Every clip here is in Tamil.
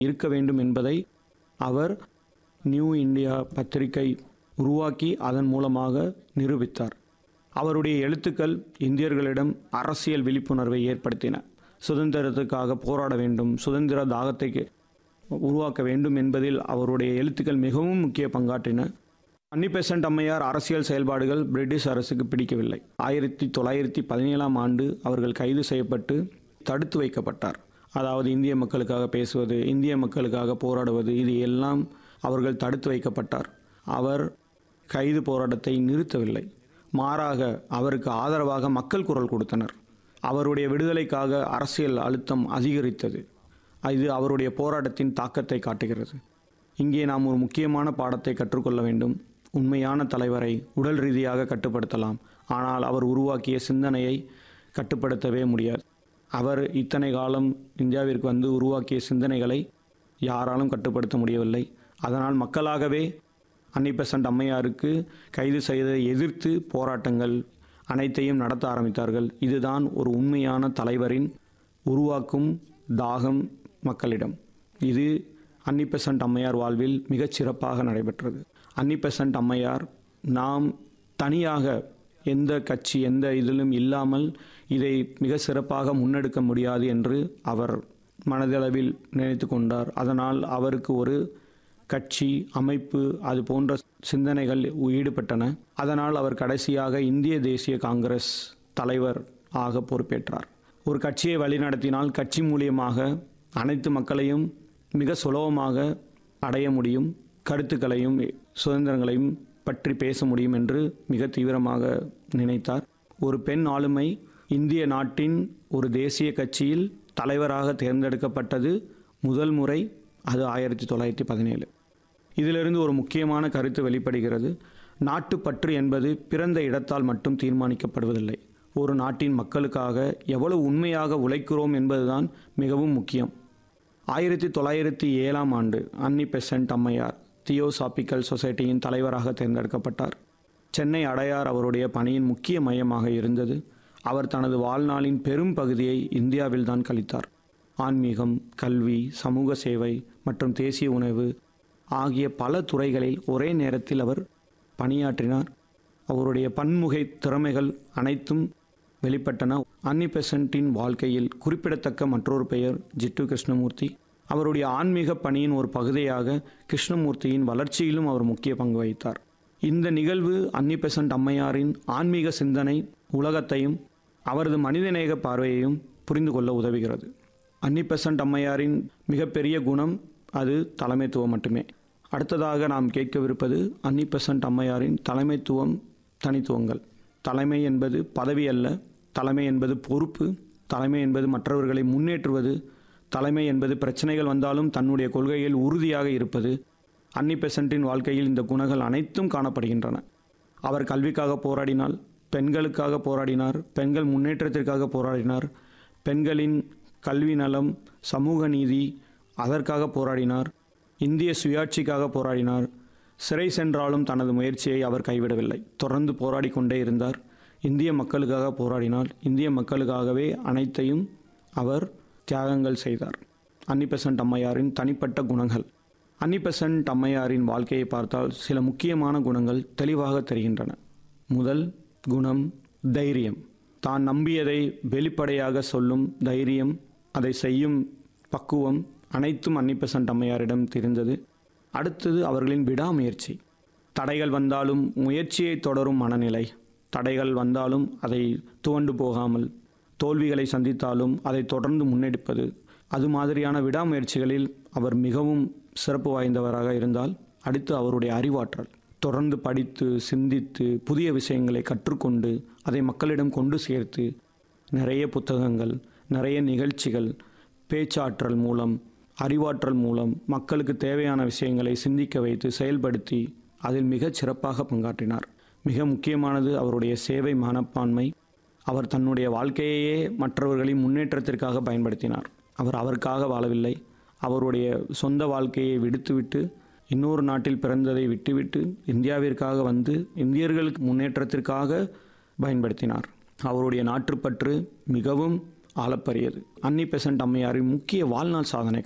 இருக்க வேண்டும் என்பதை அவர் நியூ இந்தியா பத்திரிகை உருவாக்கி அதன் மூலமாக நிரூபித்தார் அவருடைய எழுத்துக்கள் இந்தியர்களிடம் அரசியல் விழிப்புணர்வை ஏற்படுத்தின சுதந்திரத்துக்காக போராட வேண்டும் சுதந்திர தாகத்தை உருவாக்க வேண்டும் என்பதில் அவருடைய எழுத்துக்கள் மிகவும் முக்கிய பங்காற்றின அன்னி பெசன்ட் அம்மையார் அரசியல் செயல்பாடுகள் பிரிட்டிஷ் அரசுக்கு பிடிக்கவில்லை ஆயிரத்தி தொள்ளாயிரத்தி பதினேழாம் ஆண்டு அவர்கள் கைது செய்யப்பட்டு தடுத்து வைக்கப்பட்டார் அதாவது இந்திய மக்களுக்காக பேசுவது இந்திய மக்களுக்காக போராடுவது இது எல்லாம் அவர்கள் தடுத்து வைக்கப்பட்டார் அவர் கைது போராட்டத்தை நிறுத்தவில்லை மாறாக அவருக்கு ஆதரவாக மக்கள் குரல் கொடுத்தனர் அவருடைய விடுதலைக்காக அரசியல் அழுத்தம் அதிகரித்தது இது அவருடைய போராட்டத்தின் தாக்கத்தை காட்டுகிறது இங்கே நாம் ஒரு முக்கியமான பாடத்தை கற்றுக்கொள்ள வேண்டும் உண்மையான தலைவரை உடல் ரீதியாக கட்டுப்படுத்தலாம் ஆனால் அவர் உருவாக்கிய சிந்தனையை கட்டுப்படுத்தவே முடியாது அவர் இத்தனை காலம் இந்தியாவிற்கு வந்து உருவாக்கிய சிந்தனைகளை யாராலும் கட்டுப்படுத்த முடியவில்லை அதனால் மக்களாகவே அன்னை பெசன்ட் அம்மையாருக்கு கைது செய்ததை எதிர்த்து போராட்டங்கள் அனைத்தையும் நடத்த ஆரம்பித்தார்கள் இதுதான் ஒரு உண்மையான தலைவரின் உருவாக்கும் தாகம் மக்களிடம் இது அன்னி பெசன்ட் அம்மையார் வாழ்வில் மிகச் சிறப்பாக நடைபெற்றது அன்னி பெசன்ட் அம்மையார் நாம் தனியாக எந்த கட்சி எந்த இதிலும் இல்லாமல் இதை மிக சிறப்பாக முன்னெடுக்க முடியாது என்று அவர் மனதளவில் நினைத்து கொண்டார் அதனால் அவருக்கு ஒரு கட்சி அமைப்பு அது போன்ற சிந்தனைகள் ஈடுபட்டன அதனால் அவர் கடைசியாக இந்திய தேசிய காங்கிரஸ் தலைவர் ஆக பொறுப்பேற்றார் ஒரு கட்சியை வழிநடத்தினால் கட்சி மூலியமாக அனைத்து மக்களையும் மிக சுலபமாக அடைய முடியும் கருத்துக்களையும் சுதந்திரங்களையும் பற்றி பேச முடியும் என்று மிக தீவிரமாக நினைத்தார் ஒரு பெண் ஆளுமை இந்திய நாட்டின் ஒரு தேசிய கட்சியில் தலைவராக தேர்ந்தெடுக்கப்பட்டது முதல் முறை அது ஆயிரத்தி தொள்ளாயிரத்தி பதினேழு இதிலிருந்து ஒரு முக்கியமான கருத்து வெளிப்படுகிறது நாட்டுப்பற்று என்பது பிறந்த இடத்தால் மட்டும் தீர்மானிக்கப்படுவதில்லை ஒரு நாட்டின் மக்களுக்காக எவ்வளவு உண்மையாக உழைக்கிறோம் என்பதுதான் மிகவும் முக்கியம் ஆயிரத்தி தொள்ளாயிரத்தி ஏழாம் ஆண்டு அன்னி பெசன்ட் அம்மையார் தியோசாபிக்கல் சொசைட்டியின் தலைவராக தேர்ந்தெடுக்கப்பட்டார் சென்னை அடையார் அவருடைய பணியின் முக்கிய மையமாக இருந்தது அவர் தனது வாழ்நாளின் பெரும் பகுதியை இந்தியாவில்தான் கழித்தார் ஆன்மீகம் கல்வி சமூக சேவை மற்றும் தேசிய உணவு ஆகிய பல துறைகளில் ஒரே நேரத்தில் அவர் பணியாற்றினார் அவருடைய பன்முகை திறமைகள் அனைத்தும் வெளிப்பட்டன அன்னி பெசன்ட்டின் வாழ்க்கையில் குறிப்பிடத்தக்க மற்றொரு பெயர் ஜிட்டு கிருஷ்ணமூர்த்தி அவருடைய ஆன்மீக பணியின் ஒரு பகுதியாக கிருஷ்ணமூர்த்தியின் வளர்ச்சியிலும் அவர் முக்கிய பங்கு வகித்தார் இந்த நிகழ்வு அன்னி பெசன்ட் அம்மையாரின் ஆன்மீக சிந்தனை உலகத்தையும் அவரது மனிதநேய பார்வையையும் புரிந்து கொள்ள உதவுகிறது அன்னி பெசன்ட் அம்மையாரின் மிகப்பெரிய குணம் அது தலைமைத்துவம் மட்டுமே அடுத்ததாக நாம் கேட்கவிருப்பது அன்னி பெசன்ட் அம்மையாரின் தலைமைத்துவம் தனித்துவங்கள் தலைமை என்பது பதவி அல்ல தலைமை என்பது பொறுப்பு தலைமை என்பது மற்றவர்களை முன்னேற்றுவது தலைமை என்பது பிரச்சனைகள் வந்தாலும் தன்னுடைய கொள்கையில் உறுதியாக இருப்பது அன்னி பெசன்ட்டின் வாழ்க்கையில் இந்த குணங்கள் அனைத்தும் காணப்படுகின்றன அவர் கல்விக்காக போராடினால் பெண்களுக்காக போராடினார் பெண்கள் முன்னேற்றத்திற்காக போராடினார் பெண்களின் கல்வி நலம் சமூக நீதி அதற்காக போராடினார் இந்திய சுயாட்சிக்காக போராடினார் சிறை சென்றாலும் தனது முயற்சியை அவர் கைவிடவில்லை தொடர்ந்து போராடி கொண்டே இருந்தார் இந்திய மக்களுக்காக போராடினார் இந்திய மக்களுக்காகவே அனைத்தையும் அவர் தியாகங்கள் செய்தார் அன்னி பெசன்ட் அம்மையாரின் தனிப்பட்ட குணங்கள் அன்னி பெசன்ட் அம்மையாரின் வாழ்க்கையை பார்த்தால் சில முக்கியமான குணங்கள் தெளிவாக தெரிகின்றன முதல் குணம் தைரியம் தான் நம்பியதை வெளிப்படையாக சொல்லும் தைரியம் அதை செய்யும் பக்குவம் அனைத்தும் அன்னி பெசன்ட் அம்மையாரிடம் தெரிந்தது அடுத்தது அவர்களின் விடாமுயற்சி தடைகள் வந்தாலும் முயற்சியை தொடரும் மனநிலை தடைகள் வந்தாலும் அதை துவண்டு போகாமல் தோல்விகளை சந்தித்தாலும் அதை தொடர்ந்து முன்னெடுப்பது அது மாதிரியான விடாமுயற்சிகளில் அவர் மிகவும் சிறப்பு வாய்ந்தவராக இருந்தால் அடுத்து அவருடைய அறிவாற்றல் தொடர்ந்து படித்து சிந்தித்து புதிய விஷயங்களை கற்றுக்கொண்டு அதை மக்களிடம் கொண்டு சேர்த்து நிறைய புத்தகங்கள் நிறைய நிகழ்ச்சிகள் பேச்சாற்றல் மூலம் அறிவாற்றல் மூலம் மக்களுக்கு தேவையான விஷயங்களை சிந்திக்க வைத்து செயல்படுத்தி அதில் மிகச் சிறப்பாக பங்காற்றினார் மிக முக்கியமானது அவருடைய சேவை மனப்பான்மை அவர் தன்னுடைய வாழ்க்கையையே மற்றவர்களின் முன்னேற்றத்திற்காக பயன்படுத்தினார் அவர் அவருக்காக வாழவில்லை அவருடைய சொந்த வாழ்க்கையை விடுத்துவிட்டு இன்னொரு நாட்டில் பிறந்ததை விட்டுவிட்டு இந்தியாவிற்காக வந்து இந்தியர்களுக்கு முன்னேற்றத்திற்காக பயன்படுத்தினார் அவருடைய நாட்டுப்பற்று மிகவும் ஆளப்பரியது அன்னி பெசன்ட் அம்மையாரின் முக்கிய வாழ்நாள் சாதனைகள்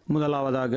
முதலாவதாக